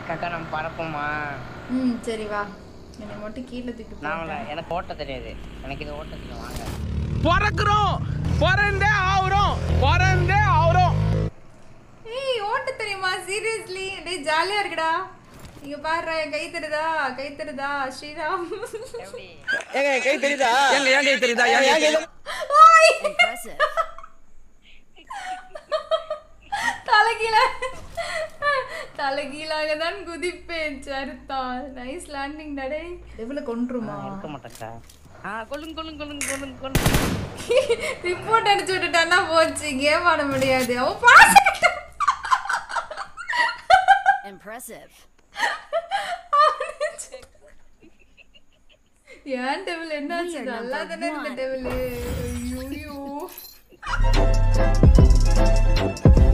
அக்கா அக்கா நம்ம பறப்போமா ம் சரி வா என்னை மட்டும் கீழே தூக்கி நான் போட்டேன். உங்களை- எனக்கு ஓட்ட தெரியாது எனக்கு இது ஓட்ட தெரியும் வாங்க பிறக்கிறோம் பிறந்தே ஆகுறோம் பிறந்தே ஆகுறோம் ஏய் ஓட்ட தெரியுமா சீரியஸ்லி டேய் ஜாலியா இருக்குடா இங்க பாரு என் கை தருதா கை தருதா ஸ்ரீராம் எப்படி ஏங்க கை தெரியுதா எங்க ஏன் கை தெரியுதா ஏன் கை தெரியுதா? ஓய் Impressive. தலைகீழ தலைகீழாக தான் குதிப்பேன் சருத்தா நைஸ் லேண்டிங் டடே எவ்வளவு கொன்றுமா இருக்க மாட்டேக்கா ஆ கொல்லுங்க கொல்லுங்க கொல்லுங்க கொல்லுங்க கொல்லுங்க ரிப்போர்ட் அடிச்சு விட்டுட்டான்னா போச்சு கேம் ஆட முடியாது அவன் பாஸ் Impressive. ஏன் டெவில் என்னாச்சு We are நல்லா number தானே இருந்த one. டெவில் ஐயோ